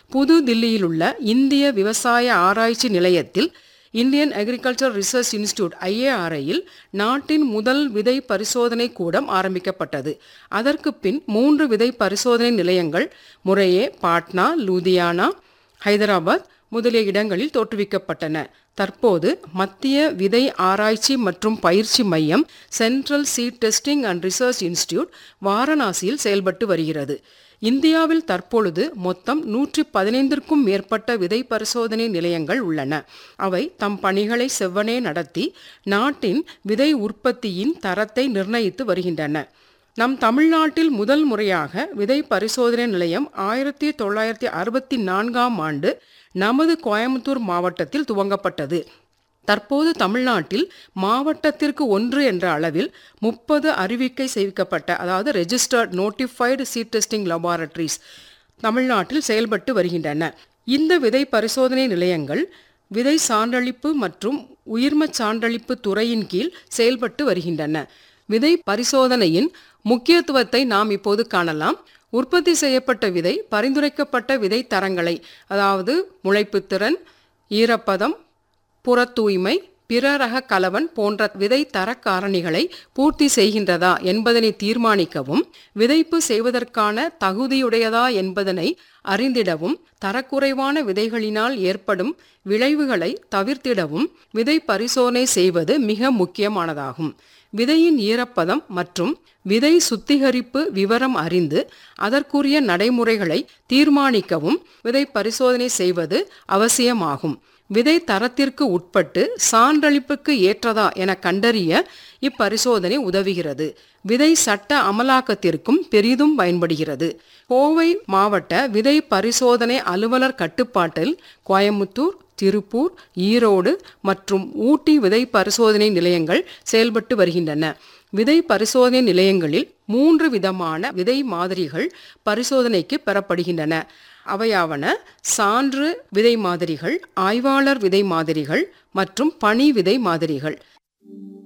புது தில்லியிலுள்ள இந்திய விவசாய ஆராய்ச்சி நிலையத்தில் இந்தியன் அக்ரிகல்ச்சர் ரிசர்ச் இன்ஸ்டிடியூட் ஐஏஆர்ஐயில் நாட்டின் முதல் விதை பரிசோதனை கூடம் ஆரம்பிக்கப்பட்டது அதற்கு பின் மூன்று விதை பரிசோதனை நிலையங்கள் முறையே பாட்னா லூதியானா ஹைதராபாத் முதலிய இடங்களில் தோற்றுவிக்கப்பட்டன தற்போது மத்திய விதை ஆராய்ச்சி மற்றும் பயிற்சி மையம் central seed testing and research institute வாரணாசியில் செயல்பட்டு வருகிறது இந்தியாவில் தற்பொழுது மொத்தம் நூற்றி பதினைந்திற்கும் மேற்பட்ட விதை பரிசோதனை நிலையங்கள் உள்ளன அவை தம் பணிகளை செவ்வனே நடத்தி நாட்டின் விதை உற்பத்தியின் தரத்தை நிர்ணயித்து வருகின்றன நம் தமிழ்நாட்டில் முதல் முறையாக விதை பரிசோதனை நிலையம் ஆயிரத்தி தொள்ளாயிரத்தி அறுபத்தி நான்காம் ஆண்டு நமது கோயம்புத்தூர் மாவட்டத்தில் துவங்கப்பட்டது தற்போது தமிழ்நாட்டில் மாவட்டத்திற்கு ஒன்று என்ற அளவில் முப்பது அறிவிக்கை செய்விக்கப்பட்ட அதாவது registered notified seed testing laboratories தமிழ்நாட்டில் செயல்பட்டு வருகின்றன இந்த விதை பரிசோதனை நிலையங்கள் விதை சான்றளிப்பு மற்றும் உயிர்மச் சான்றளிப்பு துறையின் கீழ் செயல்பட்டு வருகின்றன விதை பரிசோதனையின் முக்கியத்துவத்தை நாம் இப்போது காணலாம் உற்பத்தி செய்யப்பட்ட விதை பரிந்துரைக்கப்பட்ட விதை தரங்களை அதாவது முளைப்புத்திறன் ஈரப்பதம் புற தூய்மை பிற ரக கலவன் போன்ற விதை தர காரணிகளை பூர்த்தி செய்கின்றதா என்பதனை தீர்மானிக்கவும் விதைப்பு செய்வதற்கான தகுதியுடையதா என்பதனை அறிந்திடவும் தரக்குறைவான விதைகளினால் ஏற்படும் விளைவுகளை தவிர்த்திடவும் விதை பரிசோதனை செய்வது மிக முக்கியமானதாகும் விதையின் ஈரப்பதம் மற்றும் விதை சுத்திகரிப்பு விவரம் அறிந்து அதற்குரிய நடைமுறைகளை தீர்மானிக்கவும் விதை பரிசோதனை செய்வது அவசியமாகும் விதை தரத்திற்கு உட்பட்டு சான்றளிப்புக்கு ஏற்றதா என கண்டறிய இப்பரிசோதனை உதவுகிறது விதை சட்ட அமலாக்கத்திற்கும் பெரிதும் பயன்படுகிறது கோவை மாவட்ட விதை பரிசோதனை அலுவலர் கட்டுப்பாட்டில் கோயமுத்தூர் திருப்பூர் ஈரோடு மற்றும் ஊட்டி விதை பரிசோதனை நிலையங்கள் செயல்பட்டு வருகின்றன விதை பரிசோதனை நிலையங்களில் மூன்று விதமான விதை மாதிரிகள் பரிசோதனைக்கு பெறப்படுகின்றன அவையாவன சான்று விதை மாதிரிகள் ஆய்வாளர் விதை மாதிரிகள் மற்றும் பனி விதை மாதிரிகள்